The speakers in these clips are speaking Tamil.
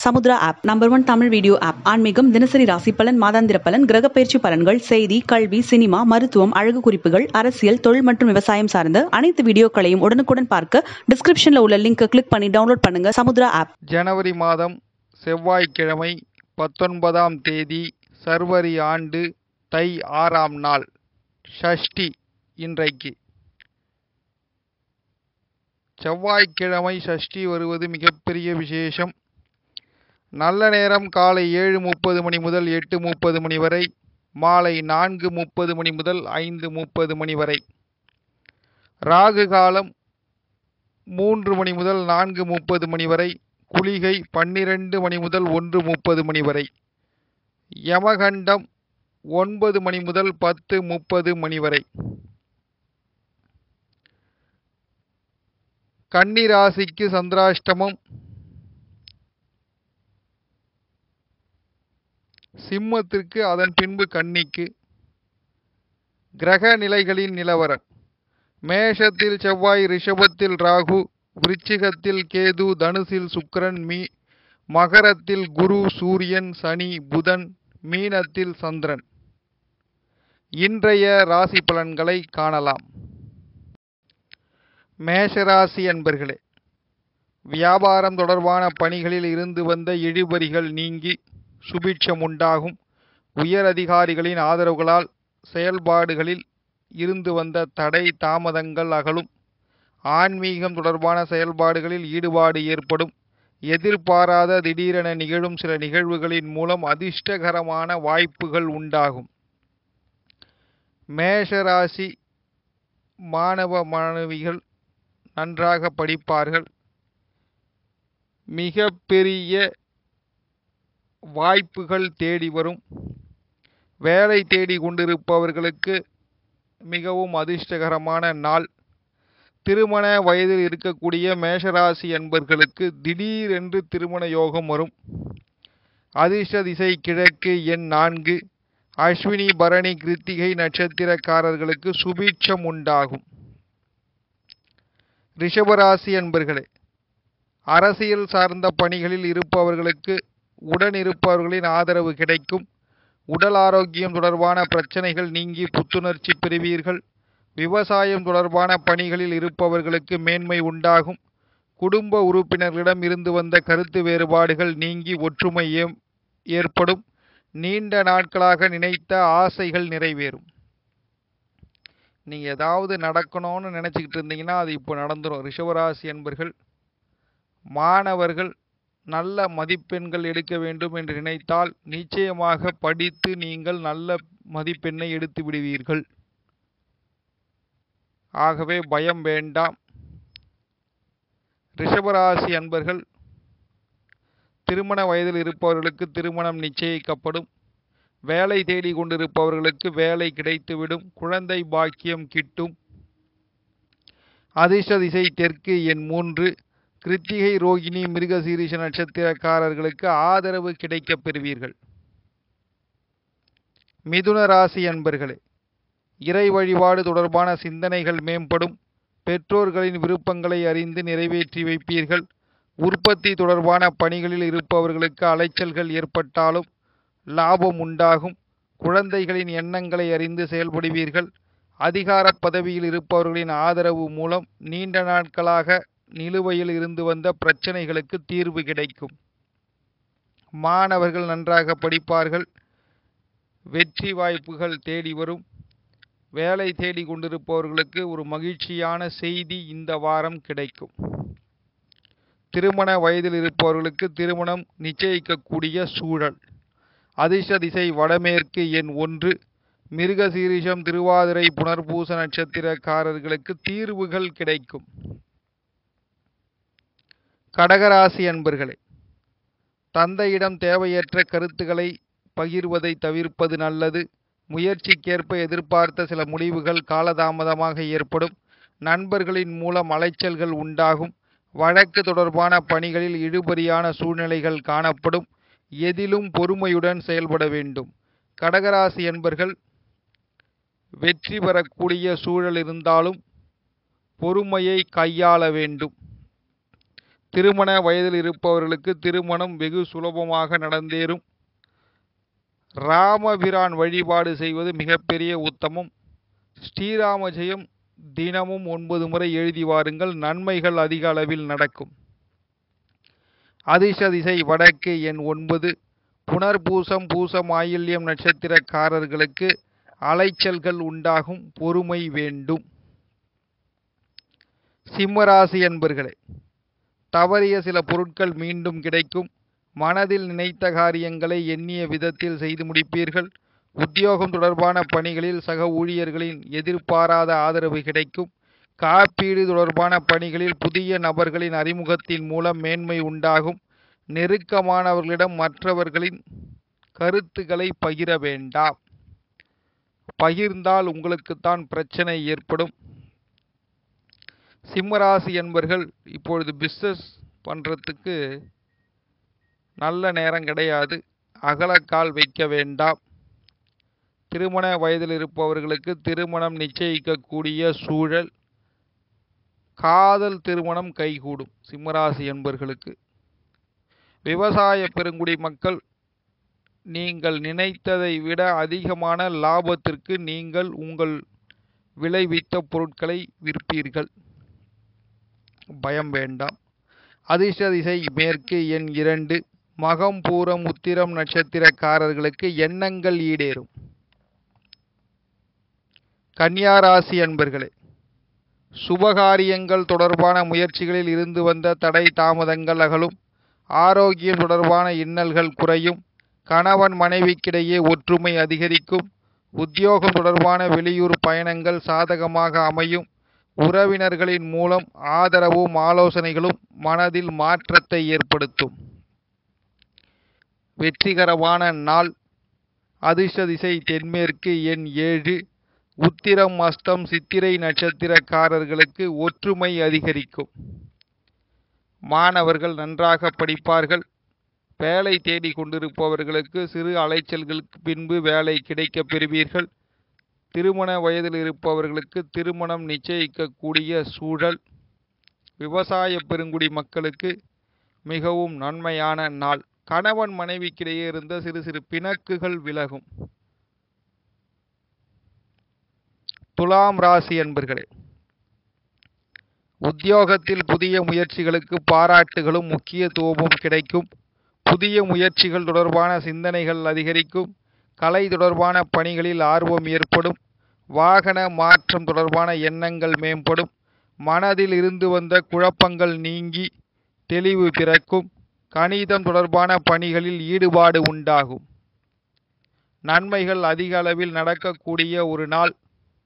Samudra app number one Tamil video app ஆன்மீகம் தினசரி ராசி பலன் மாதாந்திர பலன் கிரக பயிற்சி பலன்கள் செய்தி கல்வி சினிமா மருத்துவம் அழகு குறிப்புகள் அரசியல் தொழில் மற்றும் விவசாயம் சார்ந்த அனைத்து வீடியோக்களையும் உடனுக்குடன் பார்க்க டிஸ்கிரிப்ஷன்ல உள்ள லிங்கை கிளிக் பண்ணி டவுன்லோட் பண்ணுங்க சமுத்ரா ஆப் ஜனவரி மாதம் செவ்வாய்க்கிழமை பத்தொன்பதாம் தேதி சர்வரி ஆண்டு தை ஆறாம் நாள் ஷஷ்டி இன்றைக்கு செவ்வாய்க்கிழமை சஷ்டி வருவது மிகப்பெரிய விசேஷம் நல்ல நேரம் காலை ஏழு முப்பது மணி முதல் எட்டு முப்பது மணி வரை மாலை நான்கு முப்பது மணி முதல் ஐந்து முப்பது மணி வரை ராகு காலம் மூன்று மணி முதல் நான்கு முப்பது மணி வரை குளிகை பன்னிரண்டு மணி முதல் ஒன்று முப்பது மணி வரை யமகண்டம் ஒன்பது மணி முதல் பத்து முப்பது மணி வரை கன்னிராசிக்கு சந்திராஷ்டமம் சிம்மத்திற்கு அதன் பின்பு கன்னிக்கு கிரக நிலைகளின் நிலவரம் மேஷத்தில் செவ்வாய் ரிஷபத்தில் ராகு விருச்சிகத்தில் கேது தனுசில் சுக்கிரன் மீ மகரத்தில் குரு சூரியன் சனி புதன் மீனத்தில் சந்திரன் இன்றைய ராசி பலன்களை காணலாம் மேஷராசி அன்பர்களே வியாபாரம் தொடர்பான பணிகளில் இருந்து வந்த இழுபறிகள் நீங்கி சுபிட்சம் உண்டாகும் உயர் அதிகாரிகளின் ஆதரவுகளால் செயல்பாடுகளில் இருந்து வந்த தடை தாமதங்கள் அகலும் ஆன்மீகம் தொடர்பான செயல்பாடுகளில் ஈடுபாடு ஏற்படும் எதிர்பாராத திடீரென நிகழும் சில நிகழ்வுகளின் மூலம் அதிர்ஷ்டகரமான வாய்ப்புகள் உண்டாகும் மேஷராசி மாணவ மாணவிகள் நன்றாக படிப்பார்கள் மிக பெரிய வாய்ப்புகள் தேடி வரும் வேலை தேடி கொண்டிருப்பவர்களுக்கு மிகவும் அதிர்ஷ்டகரமான நாள் திருமண வயதில் இருக்கக்கூடிய மேஷராசி அன்பர்களுக்கு திடீரென்று திருமண யோகம் வரும் அதிர்ஷ்ட திசை கிழக்கு எண் நான்கு அஸ்வினி பரணி கிருத்திகை நட்சத்திரக்காரர்களுக்கு சுபீட்சம் உண்டாகும் ரிஷபராசி அன்பர்களே அரசியல் சார்ந்த பணிகளில் இருப்பவர்களுக்கு உடன் இருப்பவர்களின் ஆதரவு கிடைக்கும் உடல் ஆரோக்கியம் தொடர்பான பிரச்சனைகள் நீங்கி புத்துணர்ச்சி பெறுவீர்கள் விவசாயம் தொடர்பான பணிகளில் இருப்பவர்களுக்கு மேன்மை உண்டாகும் குடும்ப உறுப்பினர்களிடம் இருந்து வந்த கருத்து வேறுபாடுகள் நீங்கி ஒற்றுமை ஏம்- ஏற்படும் நீண்ட நாட்களாக நினைத்த ஆசைகள் நிறைவேறும் நீங்கள் ஏதாவது நடக்கணும்னு நினச்சிக்கிட்டு இருந்தீங்கன்னா அது இப்போ நடந்துடும் ரிஷவராசி என்பர்கள் மாணவர்கள் நல்ல மதிப்பெண்கள் எடுக்க வேண்டும் என்று நினைத்தால் நிச்சயமாக படித்து நீங்கள் நல்ல மதிப்பெண்ணை எடுத்து விடுவீர்கள் ஆகவே பயம் வேண்டாம் ரிஷபராசி அன்பர்கள் திருமண வயதில் இருப்பவர்களுக்கு திருமணம் நிச்சயிக்கப்படும் வேலை தேடி கொண்டிருப்பவர்களுக்கு வேலை கிடைத்துவிடும் குழந்தை பாக்கியம் கிட்டும் அதிர்ஷ்ட திசை தெற்கு எண் மூன்று கிருத்திகை ரோகிணி மிருகசீரிஷ நட்சத்திரக்காரர்களுக்கு ஆதரவு கிடைக்கப் பெறுவீர்கள் மிதுன ராசி அன்பர்களே இறை வழிபாடு தொடர்பான சிந்தனைகள் மேம்படும் பெற்றோர்களின் விருப்பங்களை அறிந்து நிறைவேற்றி வைப்பீர்கள் உற்பத்தி தொடர்பான பணிகளில் இருப்பவர்களுக்கு அலைச்சல்கள் ஏற்பட்டாலும் லாபம் உண்டாகும் குழந்தைகளின் எண்ணங்களை அறிந்து செயல்படுவீர்கள் அதிகார பதவியில் இருப்பவர்களின் ஆதரவு மூலம் நீண்ட நாட்களாக நிலுவையில் இருந்து வந்த பிரச்சனைகளுக்கு தீர்வு கிடைக்கும் மாணவர்கள் நன்றாக படிப்பார்கள் வெற்றி வாய்ப்புகள் தேடி வரும் வேலை தேடி கொண்டிருப்பவர்களுக்கு ஒரு மகிழ்ச்சியான செய்தி இந்த வாரம் கிடைக்கும் திருமண வயதில் இருப்பவர்களுக்கு திருமணம் நிச்சயிக்கக்கூடிய சூழல் அதிர்ஷ்ட திசை வடமேற்கு எண் ஒன்று மிருகசீரிஷம் திருவாதிரை புனர்பூச நட்சத்திரக்காரர்களுக்கு தீர்வுகள் கிடைக்கும் கடகராசி அன்பர்களே தந்தையிடம் தேவையற்ற கருத்துக்களை பகிர்வதை தவிர்ப்பது நல்லது முயற்சிக்கேற்ப எதிர்பார்த்த சில முடிவுகள் காலதாமதமாக ஏற்படும் நண்பர்களின் மூலம் அலைச்சல்கள் உண்டாகும் வழக்கு தொடர்பான பணிகளில் இழுபறியான சூழ்நிலைகள் காணப்படும் எதிலும் பொறுமையுடன் செயல்பட வேண்டும் கடகராசி என்பர்கள் வெற்றி பெறக்கூடிய சூழல் இருந்தாலும் பொறுமையை கையாள வேண்டும் திருமண வயதில் இருப்பவர்களுக்கு திருமணம் வெகு சுலபமாக நடந்தேறும் ராமபிரான் வழிபாடு செய்வது மிகப்பெரிய உத்தமம் ஸ்ரீராம ஜெயம் தினமும் ஒன்பது முறை எழுதி வாருங்கள் நன்மைகள் அதிக அளவில் நடக்கும் அதிர்ஷ்ட திசை வடக்கு எண் ஒன்பது புனர்பூசம் பூசம் ஆயில்யம் நட்சத்திரக்காரர்களுக்கு அலைச்சல்கள் உண்டாகும் பொறுமை வேண்டும் சிம்மராசி என்பர்களே தவறிய சில பொருட்கள் மீண்டும் கிடைக்கும் மனதில் நினைத்த காரியங்களை எண்ணிய விதத்தில் செய்து முடிப்பீர்கள் உத்தியோகம் தொடர்பான பணிகளில் சக ஊழியர்களின் எதிர்பாராத ஆதரவு கிடைக்கும் காப்பீடு தொடர்பான பணிகளில் புதிய நபர்களின் அறிமுகத்தின் மூலம் மேன்மை உண்டாகும் நெருக்கமானவர்களிடம் மற்றவர்களின் கருத்துக்களை பகிர வேண்டாம் பகிர்ந்தால் உங்களுக்குத்தான் பிரச்சனை ஏற்படும் சிம்மராசி என்பர்கள் இப்பொழுது பிஸ்னஸ் பண்ணுறதுக்கு நல்ல நேரம் கிடையாது அகலக்கால் வைக்க வேண்டாம் திருமண வயதில் இருப்பவர்களுக்கு திருமணம் நிச்சயிக்கக்கூடிய சூழல் காதல் திருமணம் கைகூடும் சிம்மராசி என்பர்களுக்கு விவசாய பெருங்குடி மக்கள் நீங்கள் நினைத்ததை விட அதிகமான லாபத்திற்கு நீங்கள் உங்கள் விளைவித்த பொருட்களை விற்பீர்கள் பயம் வேண்டாம் அதிர்ஷ்ட திசை மேற்கு எண் இரண்டு மகம் பூரம் உத்திரம் நட்சத்திரக்காரர்களுக்கு எண்ணங்கள் ஈடேறும் கன்னியா ராசி அன்பர்களே சுபகாரியங்கள் தொடர்பான முயற்சிகளில் இருந்து வந்த தடை தாமதங்கள் அகலும் ஆரோக்கியம் தொடர்பான இன்னல்கள் குறையும் கணவன் மனைவிக்கிடையே ஒற்றுமை அதிகரிக்கும் உத்தியோகம் தொடர்பான வெளியூர் பயணங்கள் சாதகமாக அமையும் உறவினர்களின் மூலம் ஆதரவும் ஆலோசனைகளும் மனதில் மாற்றத்தை ஏற்படுத்தும் வெற்றிகரமான நாள் அதிர்ஷ்ட திசை தென்மேற்கு எண் ஏழு உத்திரம் அஸ்தம் சித்திரை நட்சத்திரக்காரர்களுக்கு ஒற்றுமை அதிகரிக்கும் மாணவர்கள் நன்றாக படிப்பார்கள் வேலை தேடி கொண்டிருப்பவர்களுக்கு சிறு அலைச்சல்களுக்கு பின்பு வேலை கிடைக்கப் பெறுவீர்கள் திருமண வயதில் இருப்பவர்களுக்கு திருமணம் நிச்சயிக்கக்கூடிய சூழல் விவசாய பெருங்குடி மக்களுக்கு மிகவும் நன்மையான நாள் கணவன் மனைவிக்கிடையே இருந்த சிறு சிறு பிணக்குகள் விலகும் துலாம் ராசி என்பர்களே உத்தியோகத்தில் புதிய முயற்சிகளுக்கு பாராட்டுகளும் முக்கியத்துவமும் கிடைக்கும் புதிய முயற்சிகள் தொடர்பான சிந்தனைகள் அதிகரிக்கும் கலை தொடர்பான பணிகளில் ஆர்வம் ஏற்படும் வாகன மாற்றம் தொடர்பான எண்ணங்கள் மேம்படும் மனதில் இருந்து வந்த குழப்பங்கள் நீங்கி தெளிவு பிறக்கும் கணிதம் தொடர்பான பணிகளில் ஈடுபாடு உண்டாகும் நன்மைகள் அதிக அளவில் நடக்கக்கூடிய ஒரு நாள்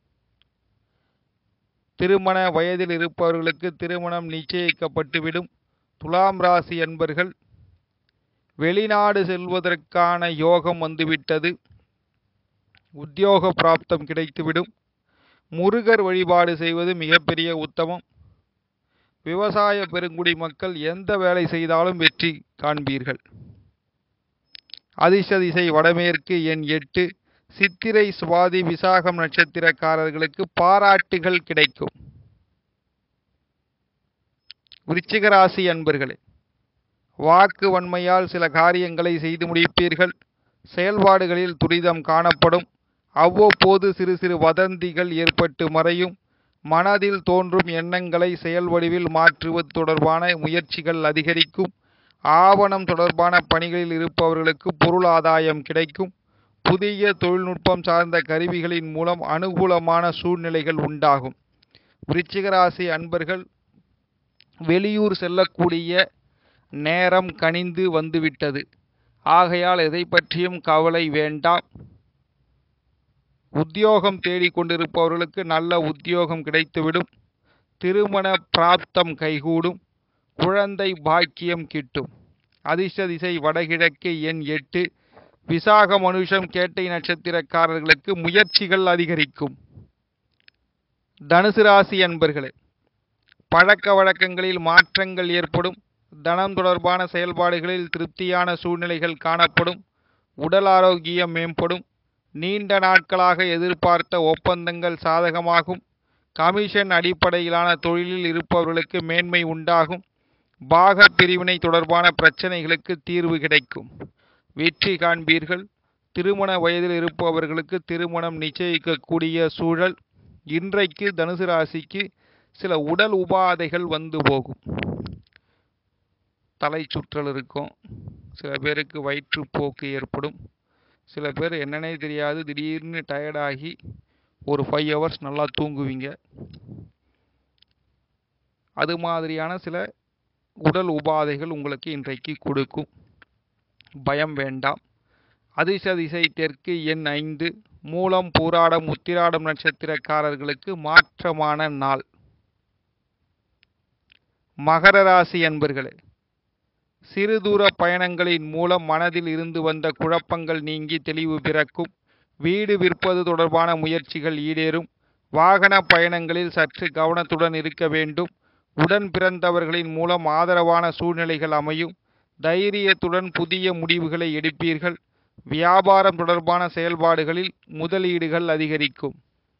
திருமண வயதில் இருப்பவர்களுக்கு திருமணம் நிச்சயிக்கப்பட்டுவிடும் துலாம் ராசி என்பர்கள் வெளிநாடு செல்வதற்கான யோகம் வந்துவிட்டது உத்தியோக பிராப்தம் கிடைத்துவிடும் முருகர் வழிபாடு செய்வது மிகப்பெரிய உத்தமம் விவசாய பெருங்குடி மக்கள் எந்த வேலை செய்தாலும் வெற்றி காண்பீர்கள் அதிர்ஷ்ட திசை வடமேற்கு எண் எட்டு சித்திரை சுவாதி விசாகம் நட்சத்திரக்காரர்களுக்கு பாராட்டுகள் கிடைக்கும் விருச்சிக ராசி அன்பர்களே வாக்கு வன்மையால் சில காரியங்களை செய்து முடிப்பீர்கள் செயல்பாடுகளில் துரிதம் காணப்படும் அவ்வப்போது சிறு சிறு வதந்திகள் ஏற்பட்டு மறையும் மனதில் தோன்றும் எண்ணங்களை செயல் வடிவில் மாற்றுவது தொடர்பான முயற்சிகள் அதிகரிக்கும் ஆவணம் தொடர்பான பணிகளில் இருப்பவர்களுக்கு பொருள் ஆதாயம் கிடைக்கும் புதிய தொழில்நுட்பம் சார்ந்த கருவிகளின் மூலம் அனுகூலமான சூழ்நிலைகள் உண்டாகும் விருச்சிக ராசி அன்பர்கள் வெளியூர் செல்லக்கூடிய நேரம் கனிந்து வந்துவிட்டது ஆகையால் எதை பற்றியும் கவலை வேண்டாம் உத்தியோகம் தேடிக்கொண்டிருப்பவர்களுக்கு நல்ல உத்தியோகம் கிடைத்துவிடும் திருமண பிராப்தம் கைகூடும் குழந்தை பாக்கியம் கிட்டும் அதிர்ஷ்ட திசை வடகிழக்கு எண் எட்டு விசாக மனுஷம் கேட்டை நட்சத்திரக்காரர்களுக்கு முயற்சிகள் அதிகரிக்கும் தனுசு ராசி அன்பர்களே பழக்க வழக்கங்களில் மாற்றங்கள் ஏற்படும் தனம் தொடர்பான செயல்பாடுகளில் திருப்தியான சூழ்நிலைகள் காணப்படும் உடல் ஆரோக்கியம் மேம்படும் நீண்ட நாட்களாக எதிர்பார்த்த ஒப்பந்தங்கள் சாதகமாகும் கமிஷன் அடிப்படையிலான தொழிலில் இருப்பவர்களுக்கு மேன்மை உண்டாகும் பாக பிரிவினை தொடர்பான பிரச்சனைகளுக்கு தீர்வு கிடைக்கும் வெற்றி காண்பீர்கள் திருமண வயதில் இருப்பவர்களுக்கு திருமணம் நிச்சயிக்கக்கூடிய சூழல் இன்றைக்கு தனுசு ராசிக்கு சில உடல் உபாதைகள் வந்து போகும் தலை சுற்றல் இருக்கும் சில பேருக்கு வயிற்றுப்போக்கு ஏற்படும் சில பேர் என்னன்னே தெரியாது திடீர்னு டயர்டாகி ஒரு ஃபைவ் ஹவர்ஸ் நல்லா தூங்குவீங்க அது மாதிரியான சில உடல் உபாதைகள் உங்களுக்கு இன்றைக்கு கொடுக்கும் பயம் வேண்டாம் அதிர்ஷ்ட திசை தெற்கு எண் ஐந்து மூலம் பூராடம் உத்திராடம் நட்சத்திரக்காரர்களுக்கு மாற்றமான நாள் மகர ராசி அன்பர்களே சிறு தூர பயணங்களின் மூலம் மனதில் இருந்து வந்த குழப்பங்கள் நீங்கி தெளிவு பிறக்கும் வீடு விற்பது தொடர்பான முயற்சிகள் ஈடேறும் வாகன பயணங்களில் சற்று கவனத்துடன் இருக்க வேண்டும் உடன் பிறந்தவர்களின் மூலம் ஆதரவான சூழ்நிலைகள் அமையும் தைரியத்துடன் புதிய முடிவுகளை எடுப்பீர்கள் வியாபாரம் தொடர்பான செயல்பாடுகளில் முதலீடுகள் அதிகரிக்கும்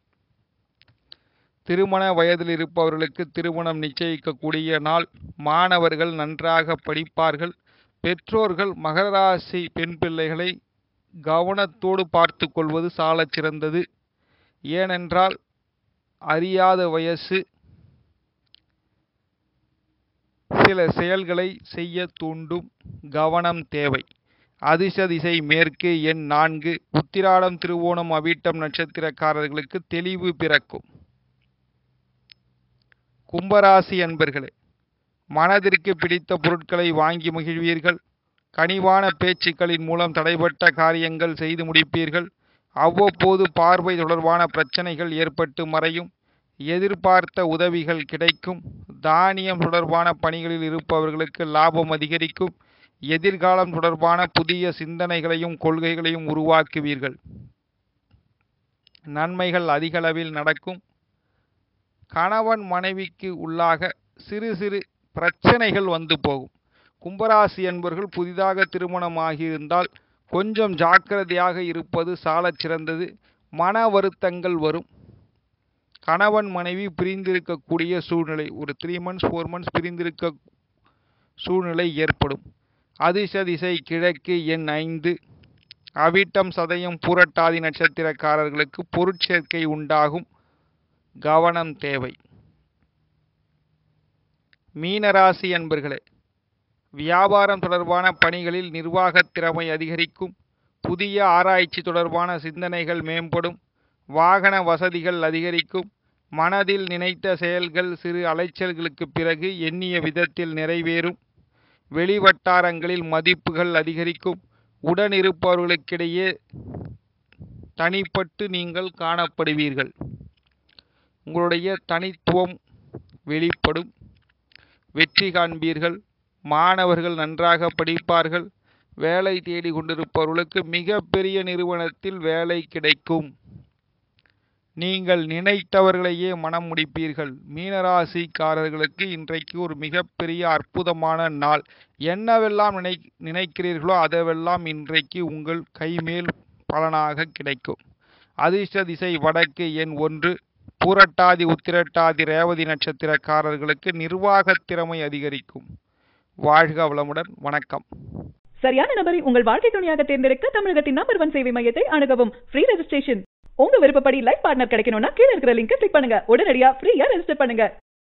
திருமண வயதில் இருப்பவர்களுக்கு திருமணம் நிச்சயிக்கக்கூடிய நாள் மாணவர்கள் நன்றாக படிப்பார்கள் பெற்றோர்கள் மகர ராசி பெண் பிள்ளைகளை கவனத்தோடு பார்த்து கொள்வது சாலச் சிறந்தது ஏனென்றால் அறியாத வயசு சில செயல்களை செய்ய தூண்டும் கவனம் தேவை அதிர்ஷ்ட திசை மேற்கு எண் நான்கு உத்திராடம் திருவோணம் அவிட்டம் நட்சத்திரக்காரர்களுக்கு தெளிவு பிறக்கும் கும்பராசி அன்பர்களே மனதிற்கு பிடித்த பொருட்களை வாங்கி மகிழ்வீர்கள் கனிவான பேச்சுக்களின் மூலம் தடைப்பட்ட காரியங்கள் செய்து முடிப்பீர்கள் அவ்வப்போது பார்வை தொடர்பான பிரச்சனைகள் ஏற்பட்டு மறையும் எதிர்பார்த்த உதவிகள் கிடைக்கும் தானியம் தொடர்பான பணிகளில் இருப்பவர்களுக்கு லாபம் அதிகரிக்கும் எதிர்காலம் தொடர்பான புதிய சிந்தனைகளையும் கொள்கைகளையும் உருவாக்குவீர்கள் நன்மைகள் அதிகளவில் நடக்கும் கணவன் மனைவிக்கு உள்ளாக சிறு சிறு பிரச்சனைகள் வந்து போகும் கும்பராசி என்பவர்கள் புதிதாக திருமணமாகியிருந்தால் கொஞ்சம் ஜாக்கிரதையாக இருப்பது சாலச் சிறந்தது மன வருத்தங்கள் வரும் கணவன் மனைவி பிரிந்திருக்கக்கூடிய சூழ்நிலை ஒரு த்ரீ மந்த்ஸ் ஃபோர் மந்த்ஸ் பிரிந்திருக்க சூழ்நிலை ஏற்படும் அதிர்ஷ்ட திசை கிழக்கு எண் ஐந்து அவிட்டம் சதயம் பூரட்டாதி நட்சத்திரக்காரர்களுக்கு பொருட்சேர்க்கை உண்டாகும் கவனம் தேவை மீனராசி அன்பர்களே வியாபாரம் தொடர்பான பணிகளில் நிர்வாகத் திறமை அதிகரிக்கும் புதிய ஆராய்ச்சி தொடர்பான சிந்தனைகள் மேம்படும் வாகன வசதிகள் அதிகரிக்கும் மனதில் நினைத்த செயல்கள் சிறு அலைச்சல்களுக்கு பிறகு எண்ணிய விதத்தில் நிறைவேறும் வெளிவட்டாரங்களில் மதிப்புகள் அதிகரிக்கும் உடன் இருப்பவர்களுக்கிடையே தனிப்பட்டு நீங்கள் காணப்படுவீர்கள் உங்களுடைய தனித்துவம் வெளிப்படும் வெற்றி காண்பீர்கள் மாணவர்கள் நன்றாக படிப்பார்கள் வேலை தேடி கொண்டிருப்பவர்களுக்கு மிகப்பெரிய நிறுவனத்தில் வேலை கிடைக்கும் நீங்கள் நினைத்தவர்களையே மனம் முடிப்பீர்கள் மீனராசிக்காரர்களுக்கு இன்றைக்கு ஒரு மிகப்பெரிய அற்புதமான நாள் என்னவெல்லாம் நினை நினைக்கிறீர்களோ அதவெல்லாம் இன்றைக்கு உங்கள் கைமேல் பலனாக கிடைக்கும் அதிர்ஷ்ட திசை வடக்கு எண் ஒன்று பூரட்டாதி உத்திரட்டாதி ரேவதி நட்சத்திரக்காரர்களுக்கு நிர்வாகத் திறமை அதிகரிக்கும் வாழ்க வளமுடன் வணக்கம் சரியான நபரை உங்கள் வாழ்க்கை துணையாக தேர்ந்தெடுக்க தமிழகத்தின் நம்பர் ஒன் சேவை மையத்தை அணுகவும் ஃப்ரீ ரெஜிஸ்ட்ரேஷன் உங்க விருப்பப்படி லைஃப் பார்ட்னர் கிடைக்கணும்னா கீழ இருக்கிற லிங்கை கிளிக் பண்ணுங்க உடனடியா ஃப்ரீயா ரெஜிஸ்டர் பண்ணுங்க